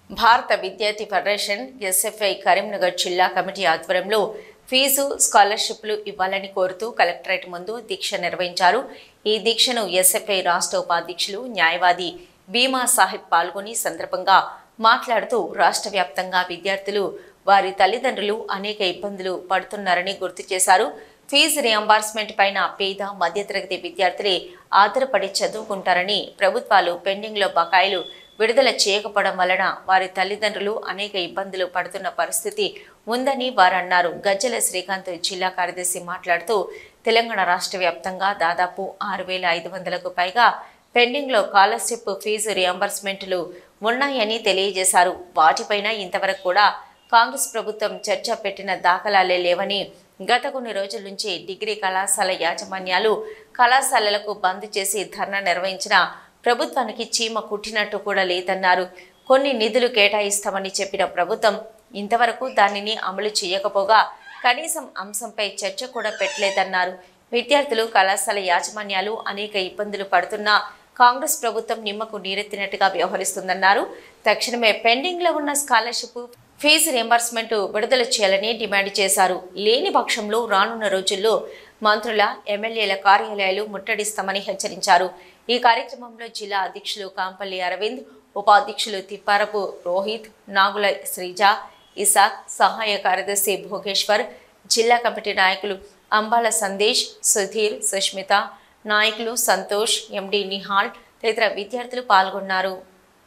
భారత విద్యార్థి federation SFI Karimnagar జిల్లా కమిటీ ఆధ్వర్యంలో ఫీజు స్కాలర్షిప్లు ఇవ్వాలని కోరుతూ కలెక్టరేట్ ముందు దీక్ష నిర్వహించారు ఈ దీక్షను ఎస్ఎఫ్ఐ రాష్ట్ర ఉపాధ్యక్షులు న్యాయవాది భీమా సాహిబ్ పాల్గొని సందర్భంగా మాట్లాడుతూ రాష్ట్ర వ్యాప్తంగా విద్యార్థులు వారి తల్లిదండ్రులు అనేక ఇబ్బందులు పడుతున్నారని గుర్తు చేశారు ఫీజు రియంబర్స్మెంట్ పైన పేద మధ్యతరగతి విద్యార్థులే ఆధారపడి చదువుకుంటారని ప్రభుత్వాలు పెండింగ్లో బకాయిలు విడుదల చేయకపోవడం వలన వారి తల్లిదండ్రులు అనేక ఇబ్బందులు పడుతున్న పరిస్థితి ఉందని వారు అన్నారు గజ్జల శ్రీకాంత్ జిల్లా కార్యదర్శి మాట్లాడుతూ తెలంగాణ రాష్ట్ర వ్యాప్తంగా దాదాపు ఆరు వేల ఐదు వందలకు పైగా పెండింగ్లో స్కాలర్షిప్ ఫీజు రియంబర్స్మెంట్లు ఉన్నాయని తెలియజేశారు వాటిపైన ఇంతవరకు కూడా కాంగ్రెస్ ప్రభుత్వం చర్చ పెట్టిన దాఖలాలే లేవని గత కొన్ని రోజుల నుంచి డిగ్రీ కళాశాల యాజమాన్యాలు కళాశాలలకు బంద్ చేసి ధర్నా నిర్వహించిన ప్రభుత్వానికి చీమ కుట్టినట్టు కూడా లేదన్నారు కొన్ని నిధులు కేటాయిస్తామని చెప్పిన ప్రభుత్వం ఇంతవరకు దానిని అమలు చేయకపోగా కనీసం అంశంపై చర్చ కూడా పెట్టలేదన్నారు విద్యార్థులు కళాశాల యాజమాన్యాలు అనేక ఇబ్బందులు పడుతున్నా కాంగ్రెస్ ప్రభుత్వం నిమ్మకు నీరెత్తినట్టుగా వ్యవహరిస్తుందన్నారు తక్షణమే పెండింగ్లో ఉన్న స్కాలర్షిప్ ఫీజు రియంబర్స్మెంట్ విడుదల చేయాలని డిమాండ్ చేశారు లేని పక్షంలో రానున్న రోజుల్లో మంత్రుల ఎమ్మెల్యేల కార్యాలయాలు ముట్టడిస్తామని హెచ్చరించారు ఈ కార్యక్రమంలో జిల్లా అధ్యక్షులు కాంపల్లి అరవింద్ ఉపాధ్యక్షులు తిప్పారపు రోహిత్ నాగుల శ్రీజ ఇసాక్ సహాయ కార్యదర్శి భోగేశ్వర్ జిల్లా కమిటీ నాయకులు అంబాల సందేశ్ సుధీర్ సుష్మిత నాయకులు సంతోష్ ఎండి నిహాల్ తదితర విద్యార్థులు పాల్గొన్నారు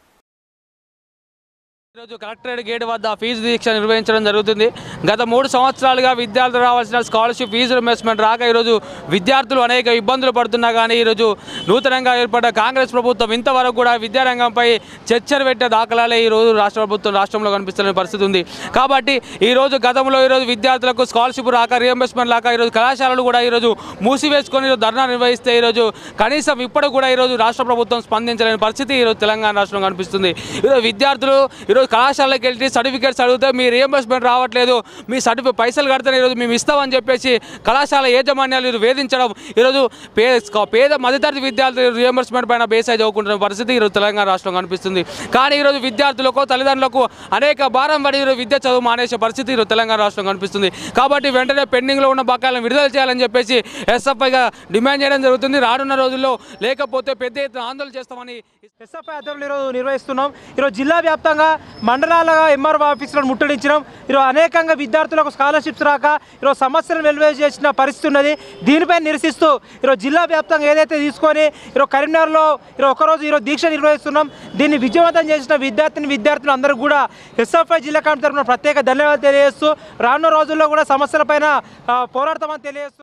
ఈరోజు కలెక్టరేట్ గేట్ వద్ద ఫీజు దీక్ష నిర్వహించడం జరుగుతుంది గత మూడు సంవత్సరాలుగా విద్యార్థులు రావాల్సిన స్కాలర్షిప్ ఫీజు రిమెస్మెంట్ రాక ఈరోజు విద్యార్థులు అనేక ఇబ్బందులు పడుతున్నా కానీ ఈరోజు నూతనంగా ఏర్పడ్డ కాంగ్రెస్ ప్రభుత్వం ఇంతవరకు కూడా విద్యారంగంపై చర్చలు పెట్టే దాఖలాలే ఈరోజు రాష్ట్ర ప్రభుత్వం రాష్ట్రంలో కనిపిస్తున్న పరిస్థితి ఉంది కాబట్టి ఈరోజు గతంలో ఈరోజు విద్యార్థులకు స్కాలర్షిప్ రాక రియంబర్స్మెంట్ రాక ఈరోజు కళాశాలలు కూడా ఈరోజు మూసివేసుకొని ఈరోజు ధర్నా నిర్వహిస్తే ఈరోజు కనీసం ఇప్పుడు కూడా ఈరోజు రాష్ట్ర ప్రభుత్వం స్పందించలేని పరిస్థితి ఈరోజు తెలంగాణ రాష్ట్రంలో కనిపిస్తుంది ఈరోజు విద్యార్థులు ఈరోజు కళాశాలకి వెళ్ళి సర్టిఫికేట్స్ అడిగితే మీ రియంబర్స్మెంట్ రావట్లేదు మీ సర్టిఫికేట్ పైసలు కడితేనే ఈరోజు మేము ఇస్తామని చెప్పేసి కళాశాల యాజమాన్యాలు ఈరోజు వేధించడం ఈరోజు పే పేద మధ్యతరగతి విద్యార్థులు రియంబర్స్మెంట్ పైన బేస్ అయి చదువుకుంటున్న పరిస్థితి ఈరోజు తెలంగాణ రాష్ట్రం కనిపిస్తుంది కానీ ఈరోజు విద్యార్థులకు తల్లిదండ్రులకు అనేక భారం పడి ఈరోజు విద్య చదువు మానేసే పరిస్థితి ఈరోజు తెలంగాణ రాష్ట్రం కనిపిస్తుంది కాబట్టి వెంటనే పెండింగ్లో ఉన్న బకాయిలను విడుదల చేయాలని చెప్పేసి ఎస్ఎఫ్ఐగా డిమాండ్ చేయడం జరుగుతుంది రానున్న రోజుల్లో లేకపోతే పెద్ద ఎత్తున ఆందోళన చేస్తామని ఎస్ఎఫ్ఐ ఆధ్వర్యంలో ఈరోజు నిర్వహిస్తున్నాం ఈరోజు జిల్లా వ్యాప్తంగా మండలాలుగా ఎంఆర్ఓ ఆఫీసులను ముట్టడించడం ఈరోజు అనేకంగా విద్యార్థులకు స్కాలర్షిప్స్ రాక ఈరోజు సమస్యలను వెలువే చేసిన పరిస్థితి ఉన్నది దీనిపై నిరసిస్తూ ఈరోజు జిల్లా వ్యాప్తంగా ఏదైతే తీసుకొని ఈరోజు కరీంనగర్లో ఈరోజు ఒకరోజు ఈరోజు దీక్ష నిర్వహిస్తున్నాం దీన్ని విజయవంతం చేసిన విద్యార్థిని విద్యార్థులు అందరూ కూడా ఎస్ఎఫ్ఐ జిల్లా కమిటీ తరఫున ప్రత్యేక ధన్యవాదాలు తెలియజేస్తూ రానున్న రోజుల్లో కూడా సమస్యలపైన ఆ, పోరాడతామని తెలియజేస్తూ